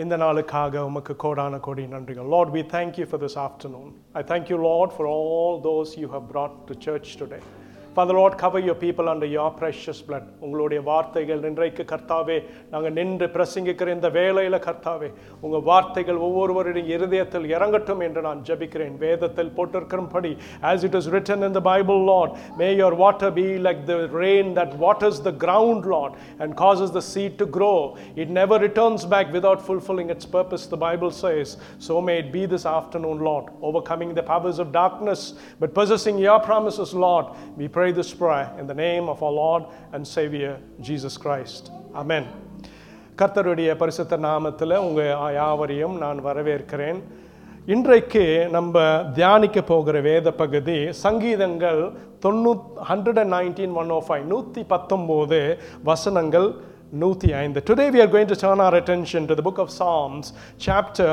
இந்த நாளுக்காக உமக்கு கோடான கோடி நன்றிகள் Lord we thank you for this afternoon i thank you lord for all those you have brought to church today Father Lord, cover your people under your precious blood. உங்களுடைய வார்த்தைகள் இன்றைக்கு கர்த்தாவே நாங்கள் நின்று பிரசங்கிக்கிற இந்த வேலையில் கர்த்தாவே உங்கள் வார்த்தைகள் ஒவ்வொருவருடைய இருதயத்தில் இறங்கட்டும் என்று நான் ஜெபிக்கிறேன் வேதத்தில் போட்டிருக்கிறபடி as it is written in the Bible, Lord, may your water be like the rain that waters the ground, Lord, and causes the seed to grow. It never returns back without fulfilling its purpose, the Bible says. So may it be this afternoon, Lord, overcoming the powers of darkness, but possessing your promises, Lord. We pray this prayer in the name of our Lord and Savior, Jesus Christ. Amen. கர்த்தருடைய பரிசுத்த நாமத்தில் உங்கள் யாவரையும் நான் வரவேற்கிறேன் இன்றைக்கு நம்ம தியானிக்க போகிற வேத பகுதி சங்கீதங்கள் தொண்ணூ hundred and nineteen one oh five நூற்றி பத்தொம்போது வசனங்கள் நூற்றி ஐந்து today we are going to turn our attention to the book of Psalms chapter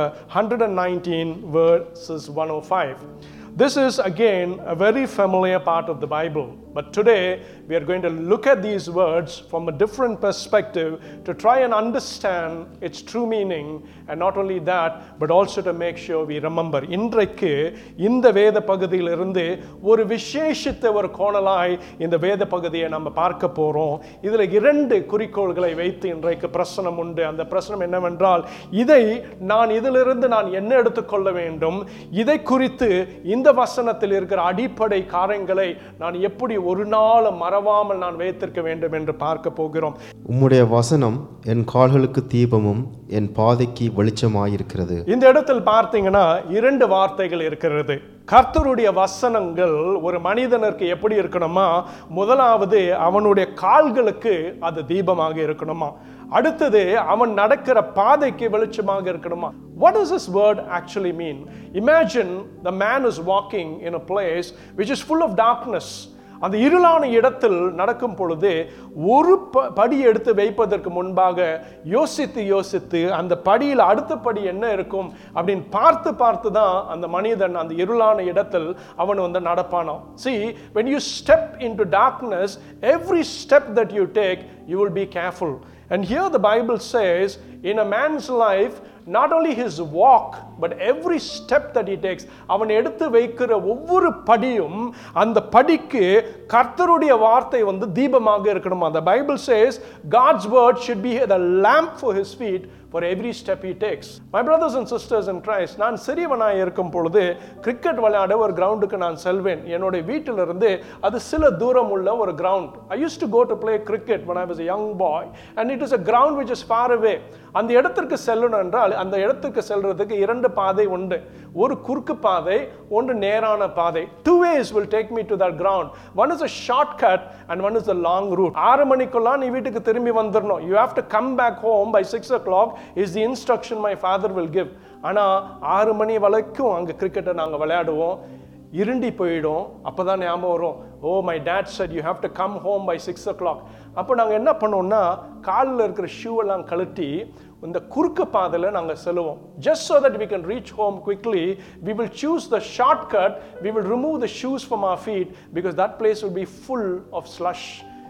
119 verses 105 this is again a very familiar part of the Bible, but today we are going to look at these words from a different perspective to try and understand its true meaning, and not only that, but also to make sure we remember. இன்றைக்கு இந்த வேத பகுதியிலிருந்து ஒரு விசேஷித்த ஒரு கோணலாய் இந்த வேத பகுதியை நம்ம பார்க்க போறோம் இதுல இரண்டு குறிக்கோள்களை வைத்து இன்றைக்கு பிரசனம் உண்டு அந்த பிரசனம் என்னவென்றால் இதை நான் இதிலிருந்து நான் என்ன எடுத்துக்கொள்ள வேண்டும் இதை குறித்து இந்த வசனத்தில் இருக்கிற அடிப்படை காரியங்களை நான் எப்படி ஒரு நாள் மறவாமல் நான் வைத்திருக்க வேண்டும் என்று பார்க்க போகிறோம் உம்முடைய வசனம் என் கால்களுக்கு தீபமும் என் பாதைக்கு வெளிச்சமாயிருக்கிறது இந்த இடத்தில் பார்த்தீங்கன்னா இரண்டு வார்த்தைகள் இருக்கிறது கர்த்தருடைய வசனங்கள் ஒரு மனிதனுக்கு எப்படி இருக்கணுமா முதலாவது அவனுடைய கால்களுக்கு அது தீபமாக இருக்கணுமா அடுத்தது அவன் நடக்கிற பாதைக்கு வெளிச்சமாக இருக்கணுமா what does this word actually mean imagine the man is walking in a place which is full of darkness அந்த இருளான இடத்தில் நடக்கும் பொழுது ஒரு ப- படி எடுத்து வைப்பதற்கு முன்பாக யோசித்து யோசித்து அந்த படியில் அடுத்த படி என்ன இருக்கும் அப்படின்னு பார்த்து பார்த்து தான் அந்த மனிதன் அந்த இருளான இடத்தில் அவன் வந்து நடப்பானாம் see when you step into darkness every step that you take you will be careful and here the bible says in a man's life not only his walk but every step that he takes அவன் எடுத்து வைக்கிற ஒவ்வொரு படியும் அந்த படிக்கு கர்த்தருடைய வார்த்தை வந்து தீபமாக இருக்கணுமா the bible says god's word should be the lamp for his feet for every step he takes my brothers and sisters in christ நான் சிறியவனாய் இருக்கும் பொழுது கிரிக்கெட் விளையாட ஒரு கிரவுண்டுக்கு நான் செல்வேன் என்னுடைய வீட்டிலிருந்து அது சில தூரம் உள்ள ஒரு ground I use to go to play cricket when i was a young boy and it is a ground which is far away அந்த இடத்திற்கு செல்லணும் என்றால் அந்த இடத்துக்கு செல்றதுக்கு இரண்டு பாதை உண்டு ஒரு குறுக்கு பாதை ஒன்று நேரான பாதை two ways will take me to that ground one is a shortcut and one is a long route ஆறு மணிக்குள்ள நீ வீட்டுக்கு திரும்பி வந்துடணும் you have to come back home by six o'clock is the instruction my father will give ஆனா ஆறு மணி வரைக்கும் அங்க கிரிக்கெட்டை நாங்க விளையாடுவோம் இருண்டி போயிடும் அப்பதான் ஞாபகம் வரும் oh my dad said you have to come home by six o'clock அப்போ நாங்கள் என்ன பண்ணோம்னா காலில் இருக்கிற ஷூ எல்லாம் கழட்டி இந்த குறுக்கு பாதையில் நாங்கள் செல்லுவோம் just so that we can reach home quickly we will choose the shortcut we will remove the shoes from our feet because that place will be full of slush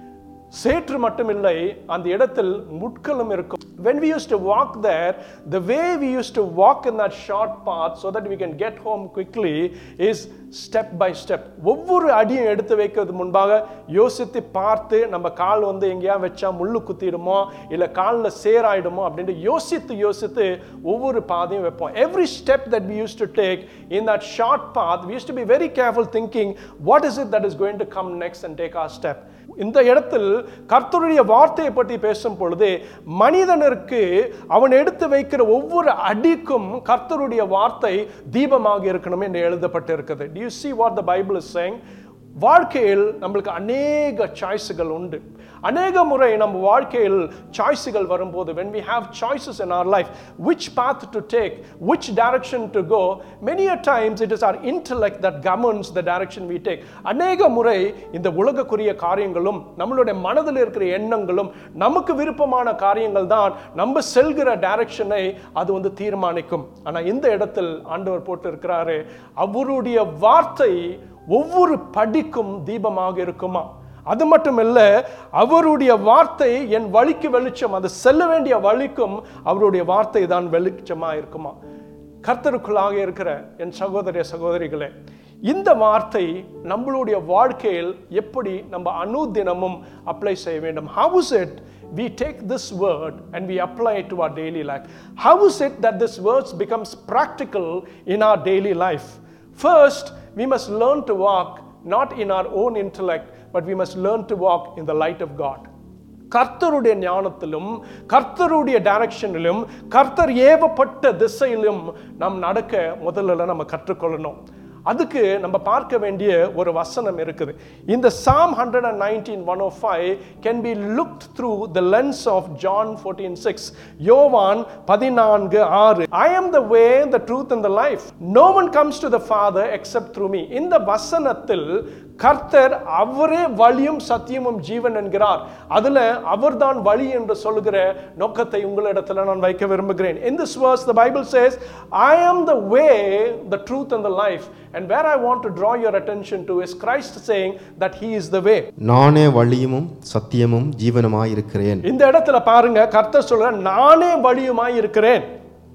சேற்று மட்டுமில்லை அந்த இடத்தில் முட்களும் இருக்கும் when we used to walk there the way we used to walk in that short path so that we can get home quickly is step by step ஒவ்வொரு அடியும் எடுத்து வைக்கிறது முன்பாக யோசித்து பார்த்து நம்ம கால் வந்து எங்கேயா வச்சா முள்ளு குத்திடுமோ இல்ல காலில் சேராயிடுமோ அப்படின்ட்டு யோசித்து யோசித்து ஒவ்வொரு பாதையும் வைப்போம் every step that we used to take in that short path we used to be very careful thinking what is it that is going to come next and take our step இந்த இடத்தில் கர்த்தருடைய வார்த்தையை பற்றி பேசும் பொழுது மனிதனுக்கு அவன் எடுத்து வைக்கிற ஒவ்வொரு அடிக்கும் கர்த்தருடைய வார்த்தை தீபமாக இருக்கணும் என்று எழுதப்பட்டு இருக்குது do you see what the bible is saying வாழ்க்கையில் நம்மளுக்கு அநேக சாய்ஸுகள் உண்டு அநேக முறை நம்ம வாழ்க்கையில் சாய்ஸுகள் வரும்போது when we have choices in our life which path to take which direction to go many a times it is our intellect that governs the direction we take அநேக முறை இந்த உலகக்குரிய காரியங்களும் நம்மளுடைய மனதில் இருக்கிற எண்ணங்களும் நமக்கு விருப்பமான காரியங்கள் தான் நம்ம செல்கிற டைரக்ஷனை அது வந்து தீர்மானிக்கும் ஆனா இந்த இடத்தில் ஆண்டவர் போட்டு இருக்கிறாரு அவருடைய வார்த்தை ஒவ்வொரு படிக்கும் தீபமாக இருக்குமா அது மட்டுமல்ல அவருடைய வார்த்தை என் வழிக்கு வெளிச்சம் அது செல்ல வேண்டிய வழிக்கும் அவருடைய வார்த்தை தான் வெளிச்சமா இருக்குமா கர்த்தருக்குள்ளாக இருக்கிற என் சகோதரிய சகோதரிகளே இந்த வார்த்தை நம்மளுடைய வாழ்க்கையில் எப்படி நம்ம அனுதினமும் அப்ளை செய்ய வேண்டும் how is it we take this word and we apply it to our daily life how is it that this words becomes practical in our daily life first we must learn to walk not in our own intellect but we must learn to walk in the light of god கர்த்தருடைய ஞானத்திலும் கர்த்தருடைய டைரக்ஷனிலும் கர்த்தர் ஏவப்பட்ட திசையிலும் நாம் நடக்க முதல்ல நம்ம கற்றுக்கொள்ளணும் அதுக்கு நம்ம பார்க்க வேண்டிய ஒரு வசனம் இருக்குது இந்த Psalm hundred and nineteen one oh five can be looked through the lens of John fourteen six யோவான் பதினான்கு ஆறு ஐ am the way the truth and the life no one comes to the father except through me இந்த வசனத்தில் கர்த்தர் அவரே வழியும் சத்தியமும் ஜீவன் என்கிறார் அதுல அவர்தான் வழி என்று சொல்லுகிற நோக்கத்தை உங்களிடத்துல நான் வைக்க விரும்புகிறேன் in this verse the bible says i am the way the truth and the life and where i want to draw your attention to is christ saying that he is the way நானே வழியுமும் சத்தியமும் ஜீவனுமாய் இருக்கிறேன் இந்த இடத்துல பாருங்க கர்த்தர் சொல்ற நானே வழியுமாய் இருக்கிறேன்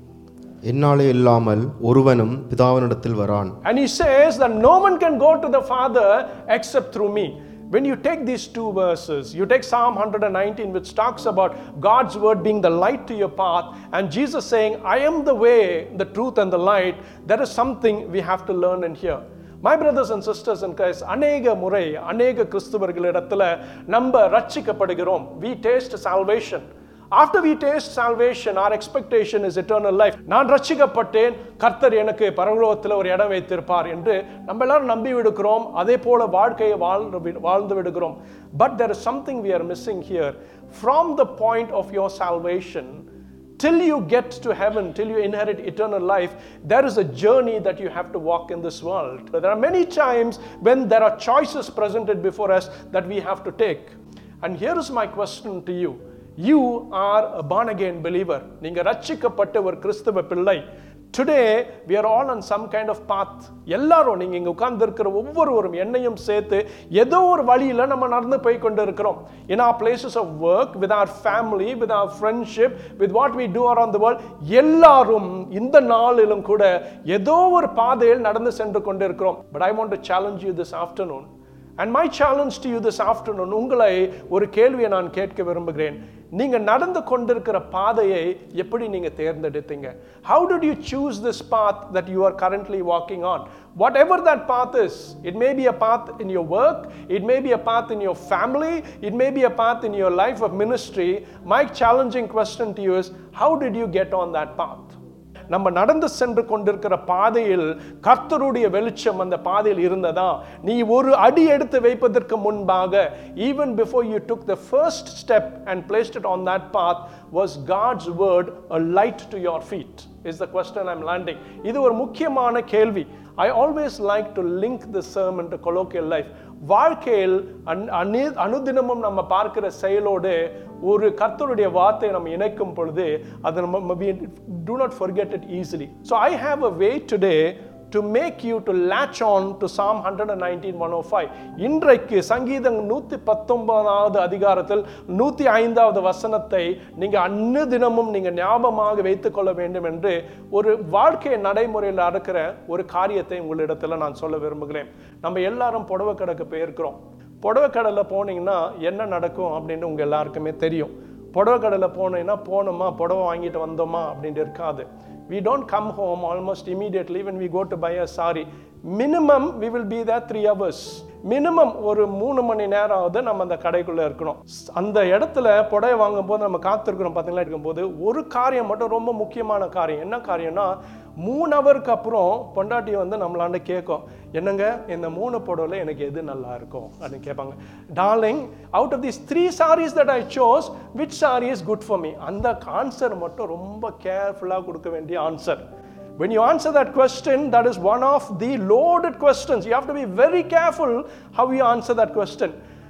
என்னாலே இல்லாமல் ஒருவனும் பிதாவினிடத்தில் வரான் And he says that no one can go to the Father except through me. When you take these two verses, you take Psalm 119, which talks about God's word being the light to your path, and Jesus saying, I am the way, the truth, and the light, there is something we have to learn and hear. My brothers and sisters and Christ அநேக முறை அநேக கிறிஸ்துவர்களிடத்துல நம்ம ரட்சிக்கப்படுகிறோம் we taste salvation after we taste salvation our expectation is eternal life நான் ரட்சிக்கப்பட்டேன் கர்த்தர் எனக்கு பரலோகத்தில் ஒரு இடம் வைத்திருப்பார் என்று நம்ம எல்லாரும் நம்பி விடுக்கிறோம் அதே போல வாழ்க்கையை வாழ்ந்து வி- வாழ்ந்து விடுகிறோம் but there is something we are missing here from the point of your salvation till you get to heaven, till you inherit eternal life, there is a journey that you have to walk in this world. There are many times when there are choices presented before us that we have to take. And here is my question to you. You are a born again believer. நீங்க ரட்சிக்கப்பட்ட ஒரு கிறிஸ்தவ பிள்ளை today we are all on some kind of path எல்லாரும் நீங்க இங்க உட்கார்ந்து இருக்கிற ஒவ்வொருவரும் என்னையும் சேர்த்து ஏதோ ஒரு வழியில நம்ம நடந்து போய் கொண்டு இருக்கிறோம் in our places of work with our family with our friendship with what we do around the world எல்லாரும் இந்த நாளிலும் கூட ஏதோ ஒரு பாதையில் நடந்து சென்று கொண்டிருக்கிறோம் but i want to challenge you this afternoon and my challenge to you this afternoon உங்களை ஒரு கேள்வியை நான் கேட்க விரும்புகிறேன் நீங்க நடந்து கொண்டிருக்கிற பாதையை எப்படி நீங்க தேர்ந்தெடுத்தீங்க how did you choose this path that you are currently walking on whatever that path is it may be a path in your work it may be a path in your family it may be a path in your life of ministry my challenging question to you is how did you get on that path நம்ம நடந்து சென்று கொண்டிருக்கிற பாதையில் கர்த்தருடைய வெளிச்சம் அந்த பாதையில் இருந்ததா நீ ஒரு அடி எடுத்து வைப்பதற்கு முன்பாக even before you took the first step and placed it on that path was God's word a light to your feet is the question I'm landing இது ஒரு முக்கியமான கேள்வி I always like to link the sermon to colloquial life வாழ்க்கையில் அன்- அனி- அனுதினமும் நம்ம பார்க்கிற செயலோடு ஒரு கர்த்தருடைய வார்த்தையை நம்ம இணைக்கும் பொழுது அதை நம்ம do not forget it easily so i have a way today to make you to latch on to psalm 119 105 இன்றைக்கு சங்கீதம் நூத்தி பத்தொன்பதாவது அதிகாரத்தில் நூத்தி ஐந்தாவது வசனத்தை நீங்க அன்னு தினமும் நீங்க ஞாபகமாக வைத்துக் கொள்ள வேண்டும் என்று ஒரு வாழ்க்கை நடைமுறையில் நடக்கிற ஒரு காரியத்தை உங்களிடத்துல நான் சொல்ல விரும்புகிறேன் நம்ம எல்லாரும் புடவை கடைக்கு போயிருக்கிறோம் புடவை கடையில் போனீங்கன்னா என்ன நடக்கும் அப்படின்னு உங்க எல்லாருக்குமே தெரியும் புடவை கடையில் போனீங்கன்னா போனோமா புடவை வாங்கிட்டு வந்தோமா அப்படின்ட்டு இருக்காது we don't come home almost immediately when we go to buy a sari minimum we will be there three hours minimum ஒரு மூணு மணி நேரமாவது நம்ம அந்த கடைக்குள்ள இருக்கணும் ஸ்- அந்த இடத்துல புடவை வாங்கும் போது நம்ம காத்திருக்கிறோம் பார்த்தீங்களா இருக்கும்போது ஒரு காரியம் மட்டும் ரொம்ப முக்கியமான காரியம் என்ன காரியம்னா மூணு ஹவருக்கு அப்புறம் பொண்டாட்டி வந்து நம்மளாண்ட கேட்கும் என்னங்க இந்த மூணு புடவைல எனக்கு எது நல்லா இருக்கும் அப்படின்னு கேட்பாங்க darling out of these three sarees that I chose which saree is good for me அந்த ஆன்சர் மட்டும் ரொம்ப கேர்ஃபுல்லாக கொடுக்க வேண்டிய answer When you answer that question, that is one of the loaded questions. You have to be very careful how you answer that question.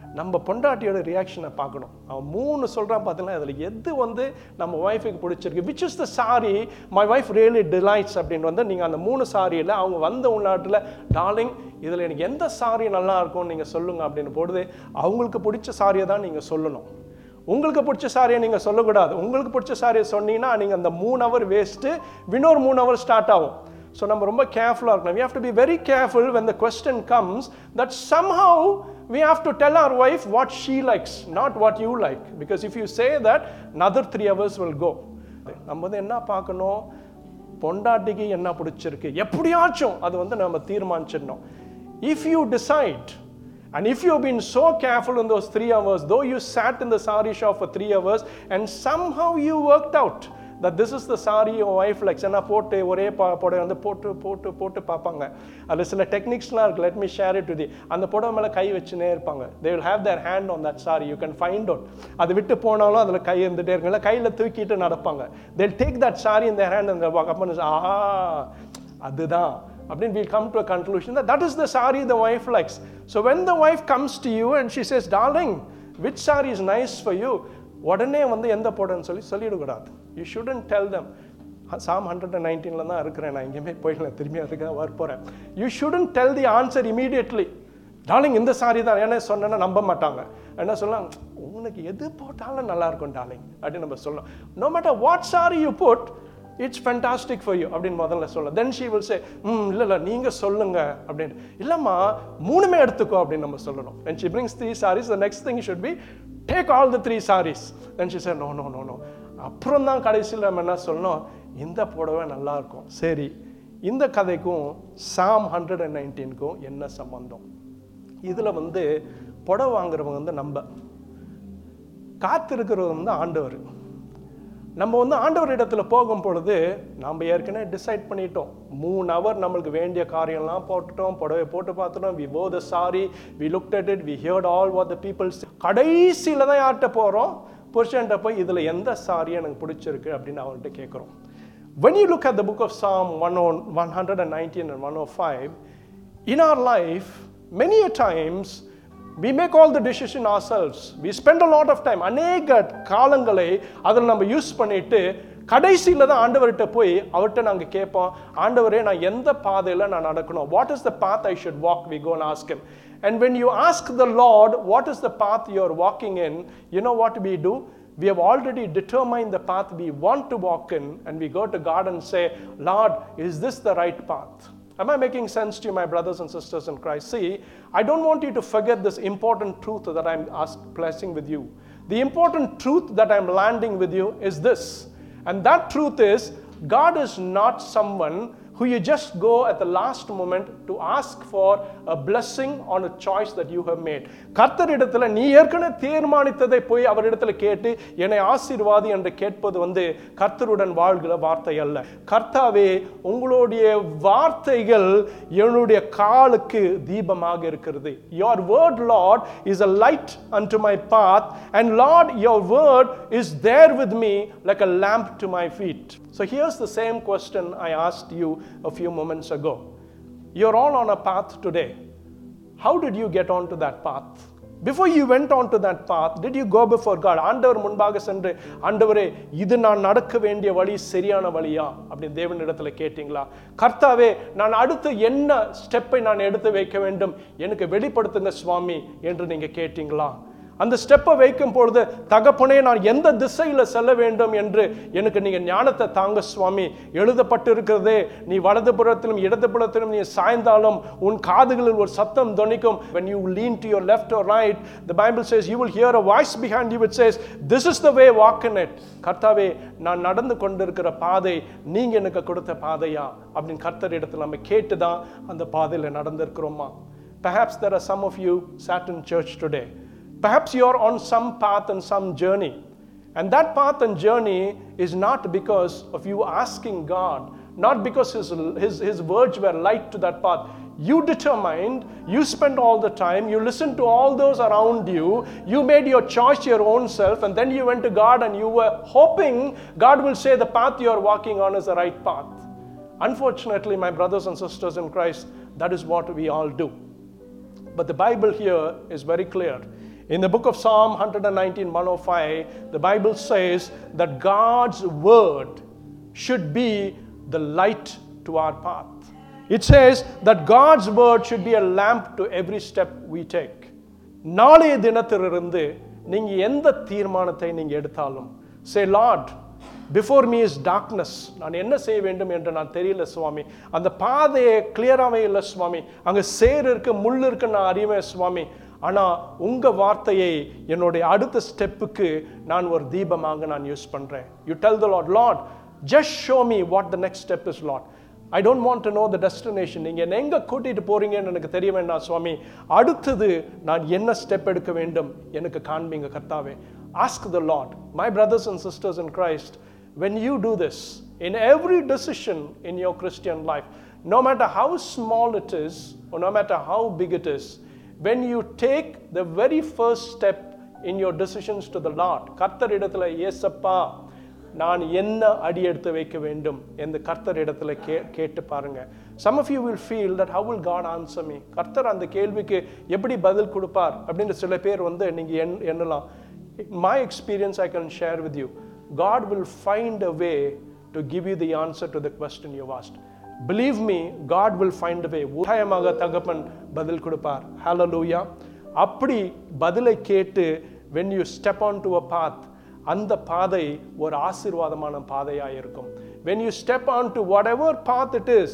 நம்ம பொண்டாட்டியோட ரியாக்ஷனை பார்க்கணும் அவன் மூணு சொல்கிறான் பார்த்தீங்கன்னா அதில் எது வந்து நம்ம ஒய்ஃபுக்கு பிடிச்சிருக்கு which is the sari my wife really delights அப்படின்னு வந்து நீங்கள் அந்த மூணு சாரியில் அவங்க வந்த உள்நாட்டில் டார்லிங் இதில் எனக்கு எந்த சாரி நல்லா இருக்கும்னு நீங்கள் சொல்லுங்கள் அப்படின்னு போடுது அவங்களுக்கு பிடிச்ச சாரியை தான் நீங்கள் சொல்லணும் உங்களுக்கு பிடிச்ச சாரியை நீங்கள் சொல்லக்கூடாது உங்களுக்கு பிடிச்ச சாரியை சொன்னீங்கன்னா நீங்கள் அந்த மூணு ஹவர் வேஸ்ட்டு இன்னொரு மூணு ஹவர் ஸ்டார்ட் ஆகும் ஸோ நம்ம ரொம்ப கேர்ஃபுல்லாக இருக்கணும் we have to be very careful when the question comes that somehow we have to tell our wife what she likes not what you like because if you say that another three hours will go நம்ம வந்து என்ன பார்க்கணும் பொண்டாட்டிக்கு என்ன பிடிச்சிருக்கு எப்படியாச்சும் அது வந்து நம்ம தீர்மானிச்சிடணும் if you decide And if you've been so careful in those three hours, though you sat in the sari shop for three hours and somehow you worked out that this is the sari your wife likes ஏன்னா போட்டு ஒரே பா புடவை வந்து போட்டு போட்டு போட்டு பார்ப்பாங்க அதில் சில டெக்னிக்ஸ்லாம் இருக்கு let me share it with அந்த புடவை மேலே கை வச்சுனே இருப்பாங்க they will have their hand on that sari you can find out அது விட்டு போனாலும் அதில் கை இருந்துகிட்டே இருக்கும் இல்லை கையில் தூக்கிட்டு நடப்பாங்க தேல் டேக் தட் சாரி இந்த ஹேண்ட் அந்த அப்போ ஆஹா அதுதான் அப்படின்னு we come to a conclusion that that is the sari the wife likes so when the wife comes to you and she says darling which sari is nice for you உடனே வந்து எந்த போடன்னு சொல்லி சொல்லிடக்கூடாது you shouldn't tell them psalm hundred and நைன்டீனில் தான் இருக்கிறேன் நான் எங்கேயுமே போயிடல திரும்பி அதுக்காக வர போகிறேன் you shouldn't tell the answer immediately darling இந்த சாரி தான் என்ன சொன்னேன்னா நம்ப மாட்டாங்க என்ன சொல்லலாம் உனக்கு எது போட்டாலும் நல்லா இருக்கும் டார்லிங் அப்படின்னு நம்ம சொல்லலாம் no matter what sari you put it's fantastic for you அப்படின்னு முதல்ல சொல்ல தென் ஷீ வில் சே ம் இல்லை இல்லை நீங்கள் சொல்லுங்க அப்படின்னு இல்லைம்மா மூணுமே எடுத்துக்கோ அப்படின்னு நம்ம சொல்லணும் when she brings three sarees the next thing should be take all the three sarees then she said no no no no அப்புறம் தான் கடைசியில் நம்ம என்ன சொல்லணும் இந்த புடவை நல்லா இருக்கும் சரி இந்த கதைக்கும் சாம் ஹண்ட்ரட் அண்ட் நைன்டீனுக்கும் என்ன சம்பந்தம் இதில் வந்து புடவை வாங்குறவங்க வந்து நம்ம காத்திருக்கிறவர் வந்து ஆண்டவர் நம்ம வந்து ஆண்டவர் இடத்துல போகும் பொழுது நம்ம ஏற்கனவே டிசைட் பண்ணிட்டோம் மூணு ஹவர் நம்மளுக்கு வேண்டிய காரியம்லாம் போட்டுட்டோம் புடவை போட்டு பார்த்துட்டோம் we bought the sari we look at it we heard all what the peoples கடைசியில் தான் யார்கிட்ட போகிறோம் புருஷன்ட்ட போய் இதில் எந்த சாரி எனக்கு பிடிச்சிருக்கு அப்படின்னு அவன்கிட்ட கேட்குறோம் when you look at the book of Psalm 119 and 105, in our life, many a times, we make all the decision ourselves. We spend a lot of time. அநேக காலங்களை அதில் நம்ம யூஸ் பண்ணிட்டு கடைசியில் தான் ஆண்டவர்கிட்ட போய் அவர்கிட்ட நாங்கள் கேட்போம் ஆண்டவரே நான் எந்த பாதையில் நான் நடக்கணும் what is the path I should walk we go ask him and when you ask the lord what is the path you are walking in you know what we do we have already determined the path we want to walk in, and we go to God and say, Lord, is this the right path? Am I making sense to you, my brothers and sisters in Christ? See, I don't want you to forget this important truth that I'm ask, blessing with you. The important truth that I'm landing with you is this, and that truth is God is not someone who you just go at the last moment to ask for a blessing on a choice that you have made கர்த்தரிடத்துல நீ ஏற்கனவே தீர்மானித்ததை போய் அவரிடத்துல கேட்டு என்னை ஆசீர்வாதி என்று கேட்பது வந்து கர்த்தருடன் வாழ்கிற வார்த்தை அல்ல கர்த்தாவே உங்களுடைய வார்த்தைகள் என்னுடைய காலுக்கு தீபமாக இருக்கிறது your word lord is a light unto my path and lord your word is there with me like a lamp to my feet so here's the same question i asked you a few moments ago you're all on a path today how did you get onto that path before you went on to that path did you go before god ஆண்டவர் முன்பாக சென்று ஆண்டவரே இது நான் நடக்க வேண்டிய வழி சரியான வழியா அப்படின்னு தேவனிடத்துல கேட்டீங்களா கர்த்தாவே நான் அடுத்து என்ன ஸ்டெப்பை நான் எடுத்து வைக்க வேண்டும் எனக்கு வெளிப்படுத்துங்க சுவாமி என்று நீங்க கேட்டீங்களா அந்த ஸ்டெப்பை வைக்கும் பொழுது தகப்பனே நான் எந்த திசையில் செல்ல வேண்டும் என்று எனக்கு நீங்க ஞானத்தை தாங்க சுவாமி எழுதப்பட்டிருக்கிறதே நீ வலதுபுறத்திலும் இடதுபுறத்திலும் நீ சாய்ந்தாலும் உன் காதுகளில் ஒரு சத்தம் தொனிக்கும் when you lean to your left or right the bible says you will hear a voice behind you which says this is the way walk in it கர்த்தாவே நான் நடந்து கொண்டிருக்கிற பாதை நீங்க எனக்கு கொடுத்த பாதையா அப்படின்னு கர்த்தர் இடத்துல நம்ம கேட்டு தான் அந்த பாதையில் நடந்திருக்கிறோமா perhaps there are some of you sat in church today Perhaps you're on some path and some journey. And that path and journey is not because of you asking God, not because his, his, his words were light to that path. You determined, you spent all the time, you listened to all those around you, you made your choice your own self, and then you went to God and you were hoping God will say the path you are walking on is the right path. Unfortunately, my brothers and sisters in Christ, that is what we all do. But the Bible here is very clear. In the book of Psalm 119, 105, the Bible says that God's word should be the light to our path. It says that God's word should be a lamp to every step we take. நாளைய தினத்திலிருந்து நீங்க எந்த தீர்மானத்தை நீங்க எடுத்தாலும் say Lord before me is darkness நான் என்ன செய்ய வேண்டும் என்று நான் தெரியல சுவாமி அந்த பாதையை கிளியராகவே இல்லை சுவாமி அங்கே சேர் இருக்கு முள் இருக்கு நான் அறிவேன் சுவாமி ஆனால் உங்க வார்த்தையை என்னுடைய அடுத்த ஸ்டெப்புக்கு நான் ஒரு தீபமாக நான் யூஸ் பண்றேன் you tell the Lord Lord just show me what the next step is Lord I don't want to know the destination நீங்கள் என்னை எங்கே கூட்டிகிட்டு போறீங்கன்னு எனக்கு தெரிய வேண்டாம் சுவாமி அடுத்தது நான் என்ன ஸ்டெப் எடுக்க வேண்டும் எனக்கு காண்பீங்க கர்த்தாவே ask the Lord my brothers and sisters in Christ when you do this in every decision in your Christian life, no matter how small it is or no matter how big it is, when you take the very first step in your decisions to the Lord, கர்த்தர் இடத்துல ஏசப்பா நான் என்ன அடி எடுத்து வைக்க வேண்டும் என்று கர்த்தர் இடத்துல கே கேட்டு பாருங்க some of you will feel that how will God answer me கர்த்தர் அந்த கேள்விக்கு எப்படி பதில் கொடுப்பார் அப்படின்னு சில பேர் வந்து நீங்க எண் எண்ணலாம் my experience I can share with you God will find a way to give you the answer to the question you've asked. Believe me, God will find a way. உதாயமாக தகப்பன் பதில் கொடுப்பார் ஹalleluya அப்படி பதிலை கேட்டு when you step onto a path அந்த பாதை ஒரு ஆசீர்வாதமான பாதையாக இருக்கும் when you step onto whatever path it is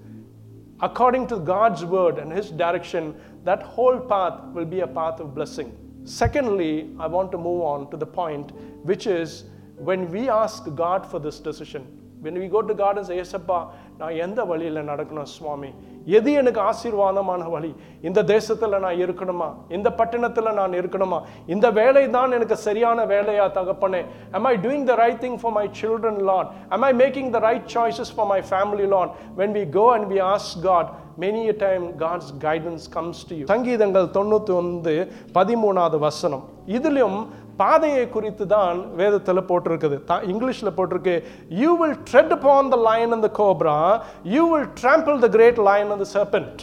according to God's word and his direction that whole path will be a path of blessing secondly i want to move on to the point which is when we ask God for this decision, when we go to God and say, ஏசப்பா நான் எந்த வழியில் நடக்கணும் சுவாமி எது எனக்கு ஆசீர்வாதமான வழி இந்த தேசத்தில் நான் இருக்கணுமா இந்த பட்டணத்தில் நான் இருக்கணுமா இந்த வேலை தான் எனக்கு சரியான வேலையா தகப்பனே am I doing the right thing for my children Lord am I making the right choices for my family Lord when we go and we ask God many a time God's guidance comes to you சங்கீதங்கள் தொண்ணூத்தி ஒன்று பதிமூணாவது வசனம் இதிலும் பாதையை குறித்து தான் வேதத்தில் போட்டிருக்குது த இங்கிலீஷில் போட்டிருக்கு you will tread upon the lion அந்த cobra you will trample the great lion அந்த சர்பென்ட்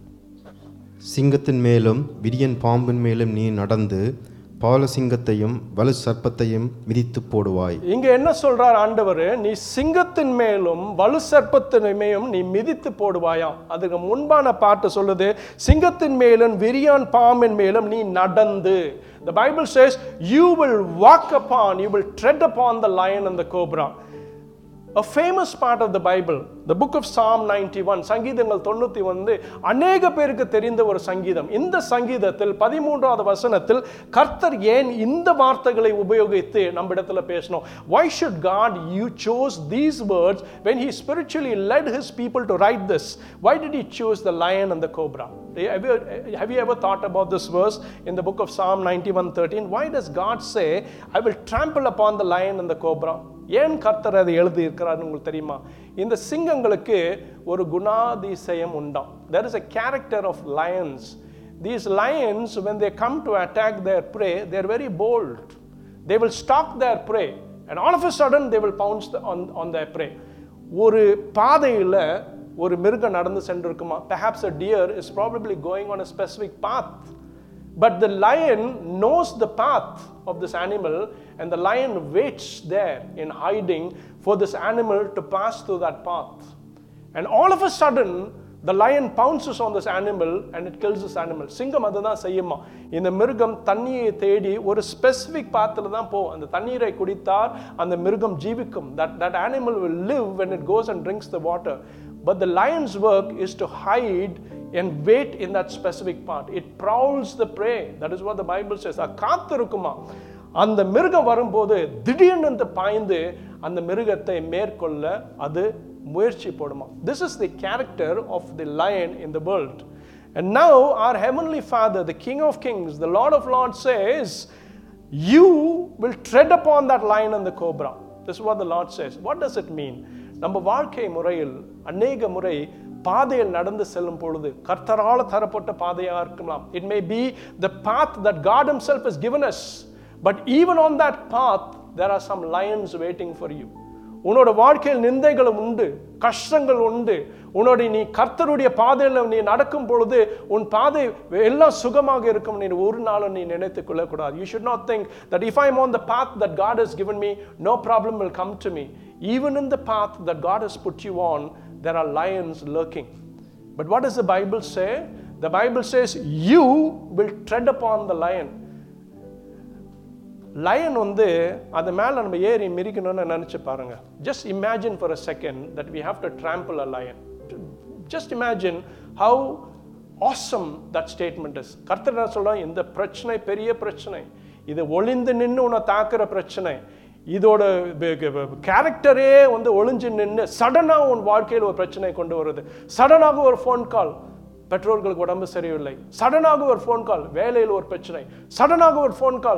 சிங்கத்தின் மேலும் விரியன் பாம்பின் மேலும் நீ நடந்து பாலசிங்கத்தையும் வலு சர்ப்பத்தையும் மிதித்து போடுவாய் இங்க என்ன சொல்றார் ஆண்டவர் நீ சிங்கத்தின் மேலும் வலு சர்ப்பத்தின் மேலும் நீ மிதித்து போடுவாயாம் அதுக்கு முன்பான பாட்டு சொல்லுது சிங்கத்தின் மேலும் விரியான் பாம்பின் மேலும் நீ நடந்து The Bible says you will walk upon, you will tread upon the lion and the cobra. A famous part of the Bible, the book of Psalm 91, சங்கீதங்கள் தொண்ணூத்தி வந்து அநேக பேருக்கு தெரிந்த ஒரு சங்கீதம் இந்த சங்கீதத்தில் பதிமூன்றாவது வசனத்தில் கர்த்தர் ஏன் இந்த வார்த்தைகளை உபயோகித்து நம்ம இடத்துல பேசணும் why should God you chose these words when he spiritually led his people to write this why did he choose the lion and the cobra have you, have you ever thought about this verse in the book of Psalm 91 13 why does God say I will trample upon the lion and the cobra ஏன் கர்த்தர் அதை எழுதி இருக்கிறாருன்னு உங்களுக்கு தெரியுமா இந்த சிங்கங்களுக்கு ஒரு குணாதிசயம் உண்டாம் there is a character of lions these lions when they come to attack their prey they are very bold they will stalk their prey and all of a sudden they will pounce the, on, on their prey ஒரு பாதையில் ஒரு மிருகம் நடந்து சென்றிருக்குமா perhaps a deer is probably going on a specific path but the lion knows the path of this animal, and the lion waits there in hiding for this animal to pass through that path. And all of a sudden, the lion pounces on this animal and it kills this animal. சிங்கம் அதுதான் செய்யுமா இந்த மிருகம் தண்ணியை தேடி ஒரு specific பாத்தில் தான் போகும் அந்த தண்ணீரை குடித்தால் அந்த மிருகம் ஜீவிக்கும் that that animal will live when it goes and drinks the water but the lion's work is to hide and wait in that specific part. It prowls the prey. That is what the Bible says. அது காத்திருக்குமா அந்த மிருகம் வரும்போது திடீர்னு அந்த பாய்ந்து அந்த மிருகத்தை மேற்கொள்ள அது முயற்சி போடுமா this is the character of the lion in the world And now our heavenly Father, the King of Kings, the Lord of Lords says, You will tread upon that lion and the cobra. This is what the Lord says. What does it mean? நம்ம வாழ்க்கை முறையில் அநேக முறை பாதையில் நடந்து செல்லும் பொழுது கர்த்தரால தரப்பட்ட பாதையாக இருக்கலாம் it may be the path that God himself has given us but even on that path there are some lions waiting for you உன்னோட வாழ்க்கையில் நிந்தைகளும் உண்டு கஷ்டங்கள் உண்டு உன்னோட நீ கர்த்தருடைய பாதையில் நீ நடக்கும் பொழுது உன் பாதை எல்லாம் சுகமாக இருக்கும் நீ ஒரு நாளும் நீ நினைத்துக் கொள்ளக்கூடாது you should not think that if I am on the path that God has given me no problem will come to me even in the path that god has put you on there are lions lurking but what does the bible say the bible says you will tread upon the lion lion வந்து அது மேலே நம்ம ஏறி மிதிக்கணும்னு நினச்சி பாருங்க just imagine for a second that we have to trample a lion just imagine how awesome that statement is கர்த்தர் என்ன சொல்கிறோம் இந்த பிரச்சனை பெரிய பிரச்சனை இது ஒளிந்து நின்று உன்னை தாக்குற பிரச்சனை இதோட கேரக்டரே வந்து ஒளிஞ்சு நின்று சடனாக உன் வாழ்க்கையில் ஒரு பிரச்சனை கொண்டு வருது சடனாக ஒரு ஃபோன் கால் பெற்றோர்களுக்கு உடம்பு சரியில்லை சடனாக ஒரு ஃபோன் கால் வேலையில் ஒரு பிரச்சனை சடனாக ஒரு ஃபோன் கால்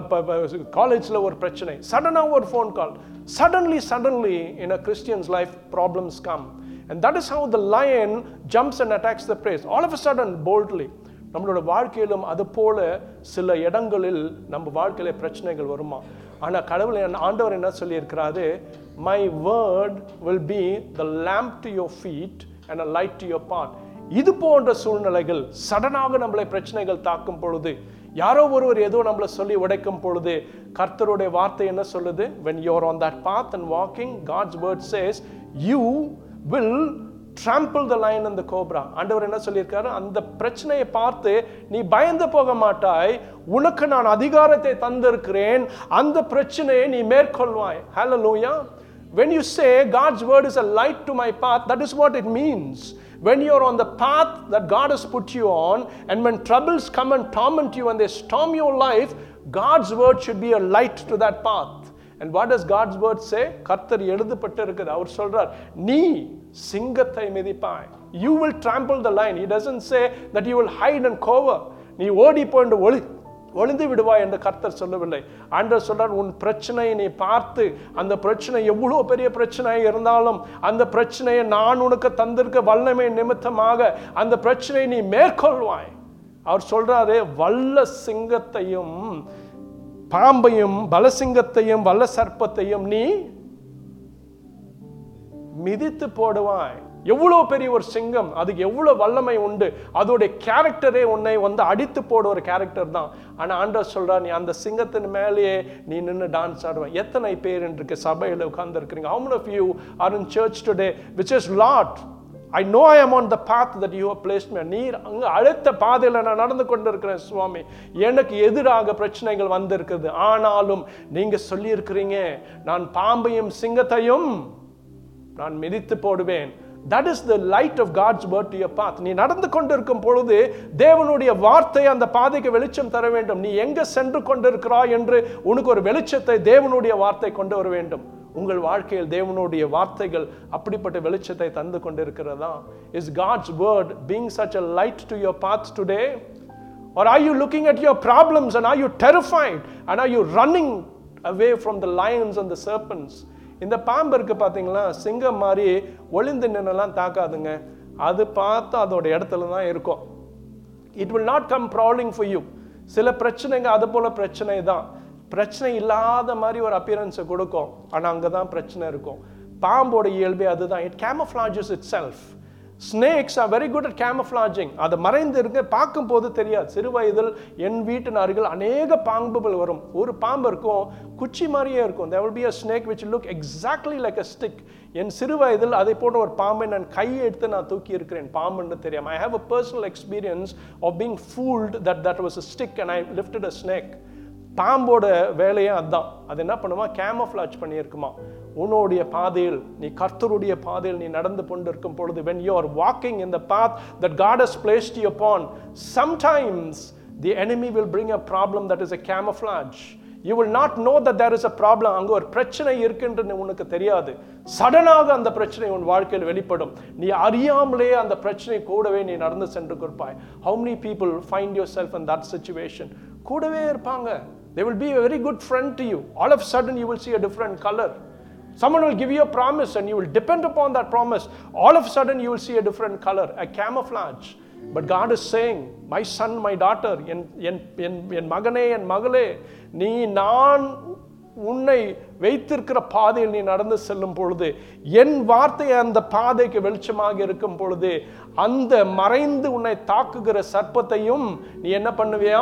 காலேஜில் ஒரு பிரச்சனை சடனாக ஒரு phone call suddenly suddenly in a Christian's life problems come and that is how the lion jumps and attacks the prey all of a sudden boldly நம்மளோட வாழ்க்கையிலும் அது போல சில இடங்களில் நம்ம வாழ்க்கையில பிரச்சனைகள் வருமா ஆனால் கடவுள் என்ன- ஆண்டவர் என்ன சொல்லியிருக்கிறாரு my word will be the lamp to your feet and a light to your path இது போன்ற சூழ்நிலைகள் சடனாக நம்மளை பிரச்சனைகள் தாக்கும் பொழுது யாரோ ஒருவர் ஏதோ நம்மளை சொல்லி உடைக்கும் பொழுது கர்த்தருடைய வார்த்தை என்ன சொல்லுது when you're on that path and walking god's word says you will trample the lion and the cobra ஆண்டவர் என்ன சொல்லியிருக்காரு அந்த பிரச்சனையை பார்த்து நீ பயந்து போக மாட்டாய் உனக்கு நான் அதிகாரத்தை தந்திருக்கிறேன் அந்த பிரச்சனையை நீ மேற்கொள்வாய் ஹalleluya when you say god's word is a light to my path that is what it means when you're on the path that god has put you on and when troubles come and torment you and they storm your life god's word should be a light to that path and what does God's word say? கர்த்தர் எழுதப்பட்டு இருக்குது அவர் சொல்றார் நீ சிங்கத்தை மிதிப்பாய் you will trample the lion he doesn't say that you will hide and cover நீ ஓடி போண்டு ஒளி ஒளிந்து விடுவாய் என்று கர்த்தர் சொல்லவில்லை ஆண்டவர் சொல்றார் உன் பிரச்சனையை நீ பார்த்து அந்த பிரச்சனை எவ்வளோ பெரிய பிரச்சனை இருந்தாலும் அந்த பிரச்சனையை நான் உனக்கு தந்திருக்க வல்லமை நிமித்தமாக அந்த பிரச்சனையை நீ மேற்கொள்வாய் அவர் சொல்றாரு வல்ல சிங்கத்தையும் பாம்பையும் பலசிங்கத்தையும் வல்ல சர்ப்பத்தையும் நீ மிதித்து போடுவாய் எவ்வளோ பெரிய ஒரு சிங்கம் அதுக்கு எவ்வளோ வல்லமை உண்டு அதோடைய கேரக்டரே உன்னை வந்து அடித்து போட ஒரு கேரக்டர் தான் ஆனால் ஆண்டவர் சொல்றா நீ அந்த சிங்கத்தின் மேலேயே நீ நின்று டான்ஸ் ஆடுவ எத்தனை பேர் இன்றைக்கு சபையில் உட்கார்ந்து இருக்கிறீங்க how many of you are in church today which is Lord I know ஐ am on the path that you have placed me நீர் அங்க அடுத்த பாதையில் நான் நடந்து கொண்டிருக்கிறேன் சுவாமி எனக்கு எதிராக பிரச்சனைகள் வந்திருக்குது ஆனாலும் நீங்க சொல்லியிருக்கிறீங்க நான் பாம்பையும் சிங்கத்தையும் நான் மிதித்து போடுவேன் that is the light of God's word to path நீ நடந்து கொண்டிருக்கும் பொழுது தேவனுடைய வார்த்தை அந்த பாதைக்கு வெளிச்சம் தர வேண்டும் நீ எங்க சென்று கொண்டிருக்கிறாய் என்று உனக்கு ஒரு வெளிச்சத்தை தேவனுடைய வார்த்தை கொண்டு வர வேண்டும் உங்கள் வாழ்க்கையில் தேவனுடைய வார்த்தைகள் அப்படிப்பட்ட வெளிச்சத்தை தந்து கொண்டிருக்கிறதா is God's word being such a light to your path today Or are you looking at your problems and are you terrified? And are you running away from the lions and the serpents? இந்த பாம்பு இருக்கு பார்த்தீங்களா சிங்கம் மாதிரி ஒளிந்து நின்னெல்லாம் தாக்காதுங்க அது பார்த்து அதோட இடத்துல தான் இருக்கும் இட் வில் நாட் கம் ப்ராப்ளிங் ஃபார் யூ சில பிரச்சனைங்க அது போல பிரச்சனை தான் பிரச்சனை இல்லாத மாதிரி ஒரு அப்பியரன்ஸை கொடுக்கும் ஆனால் அங்கே தான் பிரச்சனை இருக்கும் பாம்போட இயல்பே அதுதான் it camouflages itself snakes are very good at camouflaging அதை மறைந்து இருக்க பார்க்கும்போது தெரியாது சிறு வயதில் என் வீட்டின் அருகில் அநேக பாம்புகள் வரும் ஒரு பாம்பு இருக்கும் குச்சி மாதிரியே இருக்கும் there will be a snake which will look exactly like a stick என் சிறு வயதில் அதை போன்ற ஒரு பாம்பை நான் கையை எடுத்து நான் தூக்கி இருக்கிறேன் பாம்புன்னு தெரியாம I have a personal experience of being fooled that that was a stick and I lifted a snake பாம்போட வேலையே அதுதான் அது என்ன பண்ணுமா கேமஃப்ளாஜ் பண்ணியிருக்குமா உன்னுடைய பாதையில் நீ கர்த்தருடைய பாதையில் நீ நடந்து கொண்டிருக்கும் பொழுது when you are walking in the path that God has placed you upon sometimes the enemy will bring a problem that is a camouflage you will not know that there is a problem அங்க ஒரு பிரச்சனை இருக்குன்றது உனக்கு தெரியாது சடனாக அந்த பிரச்சனை உன் வாழ்க்கையில் வெளிப்படும் நீ அறியாமலே அந்த பிரச்சனை கூடவே நீ நடந்து சென்று கொடுப்பாய் how many people find yourself in that situation கூடவே இருப்பாங்க they will be a very good friend to you all of a sudden you will see a different color Someone will give you a promise and you will depend upon that promise. All of a sudden, you will see a different color, a camouflage. But God is saying, My son, my daughter, என் என் என் என் மகனே என் மகளே நீ நான் உன்னை வைத்திருக்கிற பாதையில் நீ நடந்து செல்லும் பொழுது என் வார்த்தை அந்த பாதைக்கு வெளிச்சமாக இருக்கும் பொழுது அந்த மறைந்து உன்னை தாக்குகிற சர்ப்பத்தையும் நீ என்ன பண்ணுவியா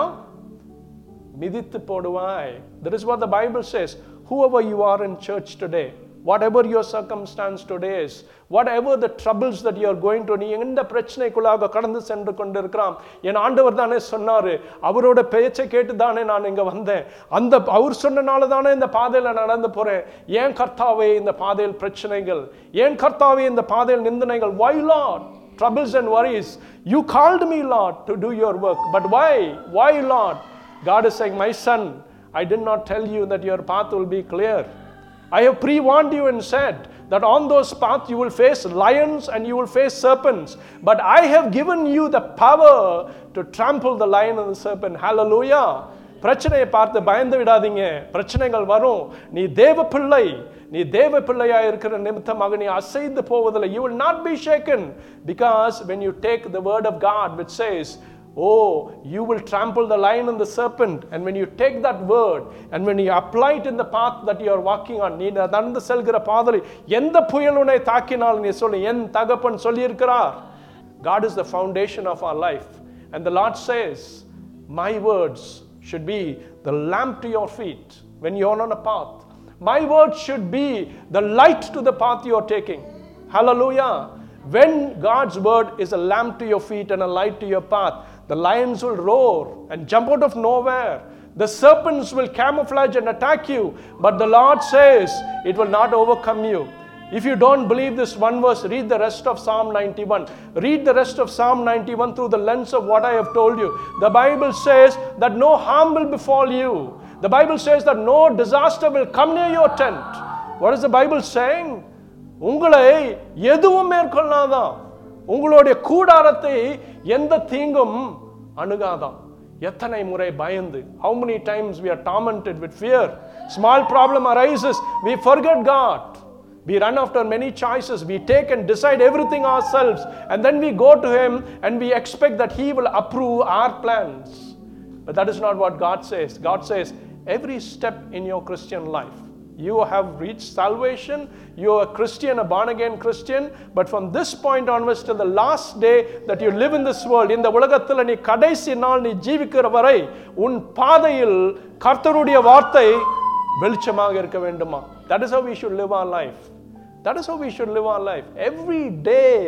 மிதித்து போடுவாய் that is what the bible says whoever you are in church today whatever your circumstance today is whatever the troubles that you are going to நீ எந்த பிரச்சனைக்குள்ளாக கடந்து சென்று கொண்டிருக்கிறான் என் ஆண்டவர் தானே சொன்னாரு அவரோட பேச்சை கேட்டு தானே நான் இங்க வந்தேன் அந்த அவர் சொன்னனால தானே இந்த பாதையில நடந்து போறேன் ஏன் கர்த்தாவே இந்த பாதையில் பிரச்சனைகள் ஏன் கர்த்தாவே இந்த பாதையில் நிந்தனைகள் why lord troubles and worries you called me lord to do your work but why why lord God is saying, My son, I did not tell you that your path will be clear. I have pre warned you and said that on those paths you will face lions and you will face serpents. But I have given you the power to trample the lion and the serpent. Hallelujah. பிரச்சனையை பார்த்து பயந்து விடாதீங்க பிரச்சனைகள் வரும் நீ தேவ பிள்ளை நீ தேவ பிள்ளையா இருக்கிற நிமித்தமாக நீ அசைந்து போவதில்லை you will not be shaken because when you take the word of God which says Oh, you will trample the lion and the serpent. And when you take that word and when you apply it in the path that you are walking on, நீ நடந்து செல்கிற பாதையில் எந்த புயல் உன்னை தாக்கினாலும் நீ சொல்லு என் தகப்பன் சொல்லியிருக்கிறார் God is the foundation of our life. And the Lord says, My words should be the lamp to your feet when you're on a path. My words should be the light to the path you're taking. Hallelujah. When God's word is a lamp to your feet and a light to your path, the lions will roar and jump out of nowhere. The serpents will camouflage and attack you, but the Lord says it will not overcome you. If you don't believe this one verse, read the rest of Psalm 91. Read the rest of Psalm 91 through the lens of what I have told you. The Bible says that no harm will befall you. The Bible says that no disaster will come near your tent. What is the Bible saying? உங்களை எதுவும் மேற்கொள்ளாதான் உங்களுடைய கூடாரத்தை எந்த தீங்கும் அணுகாதான் எத்தனை முறை பயந்து how many times we are tormented with fear small problem arises we forget god we run after many choices we take and decide everything ourselves and then we go to him and we expect that he will approve our plans but that is not what god says god says every step in your christian life you have reached salvation. You are a Christian, a born again Christian. But from this point onwards to the last day that you live in this world, இந்த உலகத்தில் நீ கடைசி நாள் நீ ஜீவிக்கிற வரை உன் பாதையில் கர்த்தருடைய வார்த்தை வெளிச்சமாக இருக்க வேண்டுமா that is how we should live our life that is how we should live our life every day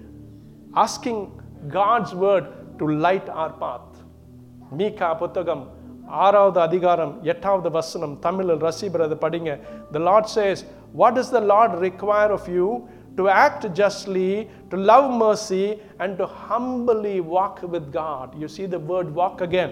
asking God's word to light our path மீகா புத்தகம் ஆறாவது அதிகாரம் எட்டாவது வசனம் தமிழில் ரசிபரது படிங்க the lord says what does the lord require of you to act justly to love mercy and to humbly walk with god you see the word walk again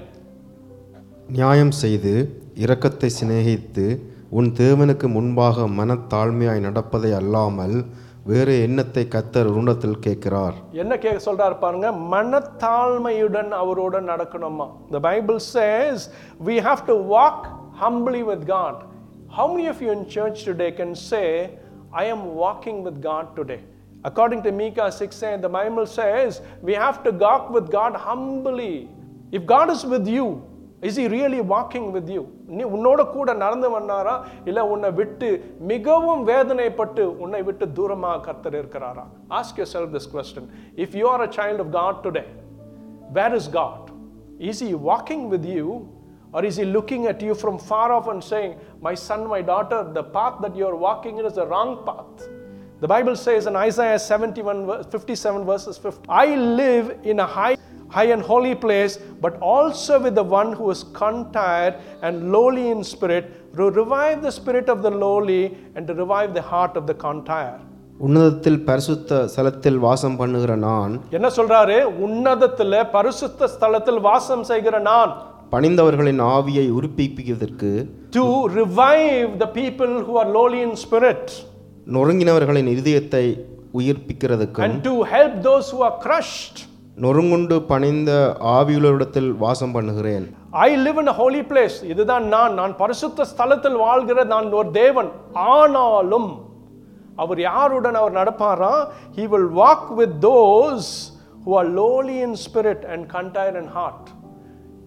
நியாயம் செய்து இரக்கத்தை சிநேகித்து உன் தேவனுக்கு முன்பாக மனத்தாழ்மையாய் நடப்பதை அல்லாமல் வேறு எண்ணத்தை கத்தர் உருண்டத்தில் கேட்கிறார் என்ன கே சொல்றாரு பாருங்க மனத்தாழ்மையுடன் அவரோட நடக்கணுமா the bible says we have to walk humbly with god how many of you in church today can say i am walking with god today according to micah 6 the bible says we have to walk with god humbly if god is with you is he really walking with you நீ உன்னோட கூட நடந்து வந்தாரா இல்லை உன்னை விட்டு மிகவும் வேதனைப்பட்டு உன்னை விட்டு தூரமாக கர்த்தர் இருக்கிறாரா ask yourself this question if you are a child of God today where is God is he walking with you or is he looking at you from far off and saying, My son, my daughter, the path that you are walking in is the wrong path? The Bible says in Isaiah 71, verse- 57 verses 50, I live in a high, high and holy place, but also with the one who is contrite and lowly in spirit, to revive the spirit of the lowly and to revive the heart of the contrite. உன்னதத்தில் பரிசுத்த ஸ்தலத்தில் வாசம் பண்ணுகிற நான் என்ன சொல்றாரு உன்னதத்துல பரிசுத்த ஸ்தலத்தில் வாசம் செய்கிற நான் பணிந்தவர்களின் ஆவியை உருப்பிப்பதற்கு to revive the people who are lowly in spirit நொறுங்கினவர்களின் இருதயத்தை உயிர்ப்பிக்கிறதுக்கும் and to help those who are crushed. நொறுங்குண்டு பணிந்த ஆவியுள்ளவரிடத்தில் வாசம் பண்ணுகிறேன் I live in a holy place. இதுதான் நான் நான் பரிசுத்த ஸ்தலத்தில் வாழ்கிற நான் ஒரு தேவன் ஆனாலும் அவர் யாருடன் அவர் நடப்பாரா he will walk with those who are lowly in spirit and contrite in heart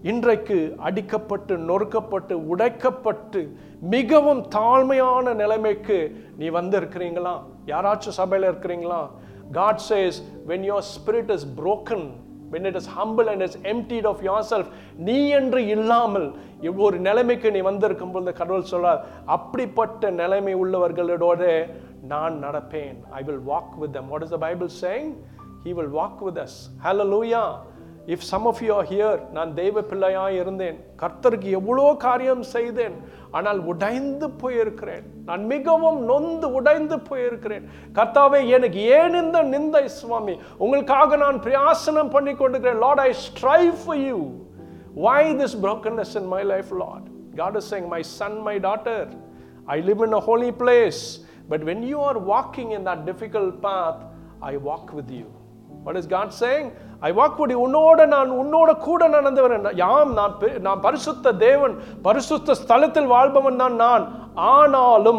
இன்றைக்கு அடிக்கப்பட்டு நொறுக்கப்பட்டு உடைக்கப்பட்டு மிகவும் தாழ்மையான நிலைமைக்கு நீ வந்திருக்கிறீங்களா யாராச்சும் சபையில் இருக்கிறீங்களா God says when your spirit is broken when it is humble and is emptied of yourself நீ என்று இல்லாமல் ஒரு நிலைமைக்கு நீ வந்திருக்கும் பொழுது கடவுள் சொல்றார் அப்படிப்பட்ட நிலைமை உள்ளவர்களோட நான் நடப்பேன் I will walk with them what is the bible saying he will walk with us hallelujah if some of you are here நான் தெய்வ பிள்ளையாய் இருந்தேன் கர்த்தருக்கு எவ்வளோ காரியம் செய்தேன் ஆனால் உடைந்து போயிருக்கிறேன் நான் மிகவும் நொந்து உடைந்து போயிருக்கிறேன் கர்த்தாவே எனக்கு ஏன் இந்த நிந்தை சுவாமி உங்களுக்காக நான் பிரயாசனம் பண்ணி கொண்டிருக்கிறேன் Lord I strive for you why this brokenness in my life lord god is saying my son my daughter i live in a holy place but when you are walking in that difficult path i walk with you what is god saying I walk with உன்னோட நான் உன்னோட கூட நடந்தவன் யாம் நான் பெ- நான் பரிசுத்த தேவன் பரிசுத்த ஸ்தலத்தில் வாழ்பவன் தான் நான் ஆனாலும்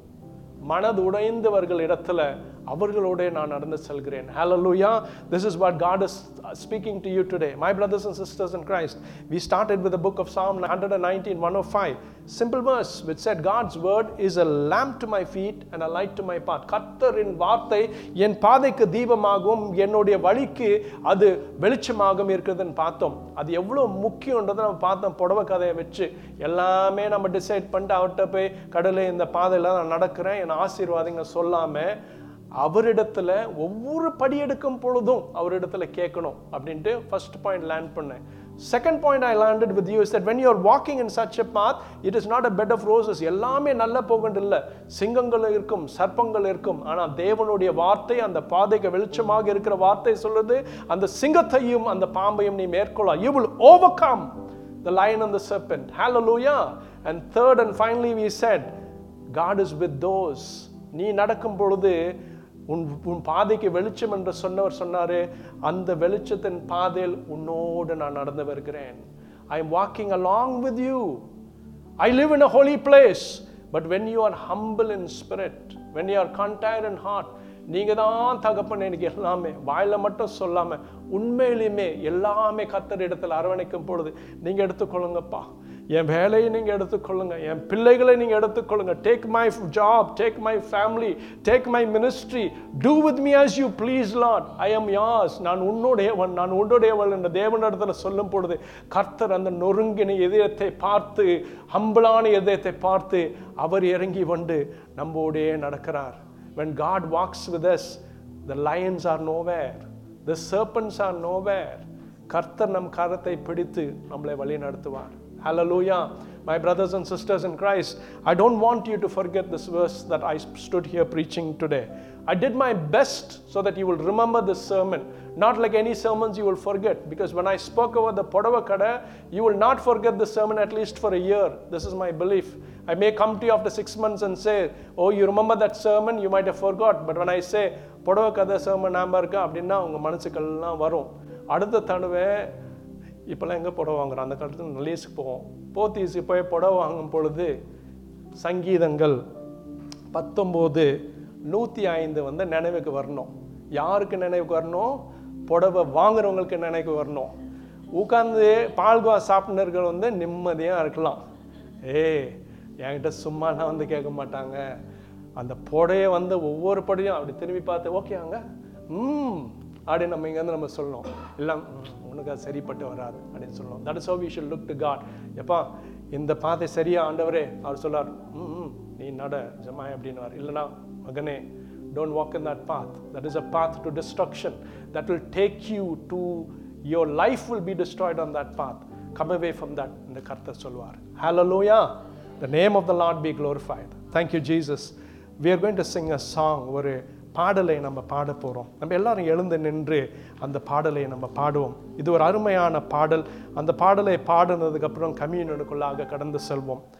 மனது உடைந்தவர்கள் இடத்துல அவர்களோட நான் நடந்து செல்கிறேன் hallelujah this is what god is speaking to you today my brothers and sisters in christ we started with the book of psalm 119 105 simple verse which said god's word is a lamp to my feet and a light to my path கர்த்தரின் வார்த்தை என் பாதைக்கு தீபமாகவும் என்னுடைய வழிக்கு அது வெளிச்சமாகவும் இருக்குதுன்னு பார்த்தோம் அது எவ்வளோ முக்கியன்றதை நம்ம பார்த்தோம் புடவை கதையை வச்சு எல்லாமே நம்ம டிசைட் பண்ணிட்டு அவர்கிட்ட போய் கடவுளே இந்த பாதையில் நான் நடக்கிறேன் என் ஆசீர்வாதங்க சொல்லாமல் அவரிடத்துல ஒவ்வொரு படி எடுக்கும் பொழுதும் அவரிடத்துல கேட்கணும் அப்படின்ட்டு ஃபர்ஸ்ட் பாயிண்ட் லேண்ட் பண்ணேன் second point I landed with you is that when you are walking in such a path it is not a bed of roses எல்லாமே நல்ல போகண்டு இல்லை சிங்கங்கள் இருக்கும் சர்ப்பங்கள் இருக்கும் ஆனால் தேவனுடைய வார்த்தை அந்த பாதைக்கு வெளிச்சமாக இருக்கிற வார்த்தை சொல்லுது அந்த சிங்கத்தையும் அந்த பாம்பையும் நீ மேற்கொள்ள you will overcome the lion and the serpent. Hallelujah. And third and finally, we said, God is with those. நீ நடக்கும் பொழுது உன் உன் பாதைக்கு வெளிச்சம் என்று சொன்னவர் சொன்னாரு அந்த வெளிச்சத்தின் பாதையில் உன்னோடு நான் நடந்து வருகிறேன் I am walking along with you I live in a holy place. But when you are humble in spirit, when you are contrite in heart, நீங்க தான் தகப்பன் எனக்கு எல்லாமே வாயில மட்டும் சொல்லாம உண்மையிலுமே எல்லாமே கத்தர் இடத்துல அரவணைக்கும் பொழுது நீங்க எடுத்துக்கொள்ளுங்கப்பா என் வேலையை நீங்க எடுத்துக்கொள்ளுங்க என் பிள்ளைகளை நீங்க எடுத்துக்கொள்ளுங்க take my job take my family take my ministry do with me as you please Lord I am yours நான் உன்னுடையவன் நான் உன்னுடையவள் என்ற தேவனிடத்துல சொல்லும் பொழுது கர்த்தர் அந்த நொறுங்கின இதயத்தை பார்த்து ஹம்பிளான இதயத்தை பார்த்து அவர் இறங்கி வந்து நம்மோடே நடக்கிறார் when God walks with us the lions are nowhere the serpents are nowhere கர்த்தர் நம் கரத்தை பிடித்து நம்மளை வழி நடத்துவார் Hallelujah. My brothers and sisters in Christ, I don't want you to forget this verse that I stood here preaching today. I did my best so that you will remember this sermon. Not like any sermons you will forget, because when I spoke about the Podava Kada, you will not forget the sermon at least for a year. This is my belief. I may come to you after six months and say, Oh, you remember that sermon? You might have forgot. But when I say, Podava Kada sermon ஞாபகம் இருக்கா அப்படின்னா உங்கள் மனசுக்கெல்லாம் வரும் அடுத்த தடவை இப்போல்லாம் எங்கே புடவை வாங்குறோம் அந்த காலத்தில் நல்லீஸுக்கு போவோம் போத்தீஸுக்கு போய் புடவை வாங்கும் பொழுது சங்கீதங்கள் பத்தொம்போது நூற்றி ஐந்து வந்து நினைவுக்கு வரணும் யாருக்கு நினைவுக்கு வரணும் புடவை வாங்குறவங்களுக்கு நினைவுக்கு வரணும் உட்காந்து பால்கோவா சாப்பிட்னர்கள் வந்து நிம்மதியாக இருக்கலாம் ஏய் என்கிட்ட சும்மாலாம் வந்து கேட்க மாட்டாங்க அந்த புடையை வந்து ஒவ்வொரு படையும் அப்படி திரும்பி பார்த்து ஓகே அங்க ம் அப்படின்னு நம்ம இங்கேருந்து நம்ம சொல்லணும் இல்லை "ம், உனக்கு அது சரிப்பட்டு வராது அப்படின்னு சொல்லணும் that is how we should look to God எப்பா இந்த பாதை சரியா ஆண்டவரே அவர் சொல்லார் ம் ம், நீ நட ஜமாய் அப்படின்னுவார் இல்லைனா மகனே don't walk in that path that is a path to destruction that will take you to your life will be destroyed on that path come away from that இந்த கர்த்தர் சொல்வார் hallelujah the name of the lord be glorified thank you jesus we are going to sing a song ஒரு பாடலை நம்ம பாட போகிறோம் நம்ம எல்லாரும் எழுந்து நின்று அந்த பாடலை நம்ம பாடுவோம் இது ஒரு அருமையான பாடல் அந்த பாடலை பாடினதுக்கப்புறம் கம்யூனியனுக்குள்ளாக கடந்து செல்வோம்